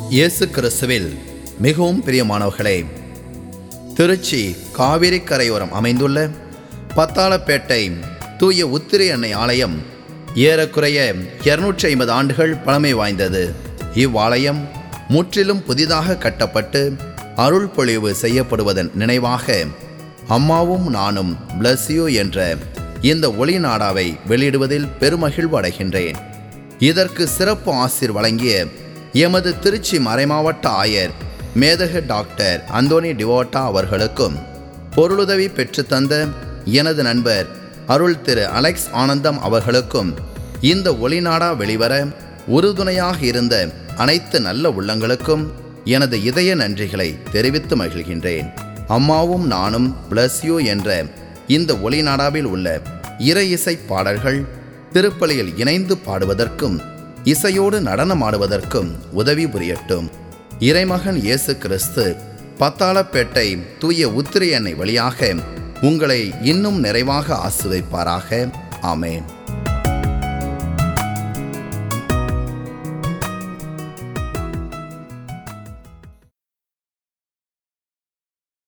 இயேசு கிறிஸ்துவில் மிகவும் பிரியமானவர்களே திருச்சி காவிரி கரையோரம் அமைந்துள்ள பத்தாளப்பேட்டை தூய உத்திரை அன்னை ஆலயம் ஏறக்குறைய இருநூற்றி ஐம்பது ஆண்டுகள் பழமை வாய்ந்தது இவ்வாலயம் முற்றிலும் புதிதாக கட்டப்பட்டு அருள் பொழிவு செய்யப்படுவதன் நினைவாக அம்மாவும் நானும் பிளஸ் யூ என்ற இந்த ஒளி நாடாவை வெளியிடுவதில் பெருமகிழ்வு அடைகின்றேன் இதற்கு சிறப்பு ஆசிர் வழங்கிய எமது திருச்சி மறைமாவட்ட ஆயர் மேதக டாக்டர் அந்தோனி டிவோட்டா அவர்களுக்கும் பொருளுதவி பெற்றுத்தந்த எனது நண்பர் அருள் திரு அலெக்ஸ் ஆனந்தம் அவர்களுக்கும் இந்த ஒளிநாடா வெளிவர உறுதுணையாக இருந்த அனைத்து நல்ல உள்ளங்களுக்கும் எனது இதய நன்றிகளை தெரிவித்து மகிழ்கின்றேன் அம்மாவும் நானும் பிளஸ் யூ என்ற இந்த ஒளிநாடாவில் உள்ள இறை இசை பாடல்கள் திருப்பலியில் இணைந்து பாடுவதற்கும் இசையோடு நடனமாடுவதற்கும் உதவி புரியட்டும் இறைமகன் இயேசு கிறிஸ்து பத்தாளப்பேட்டை தூய உத்திரை எண்ணெய் வழியாக உங்களை இன்னும் நிறைவாக ஆசுவைப்பாராக ஆமேன்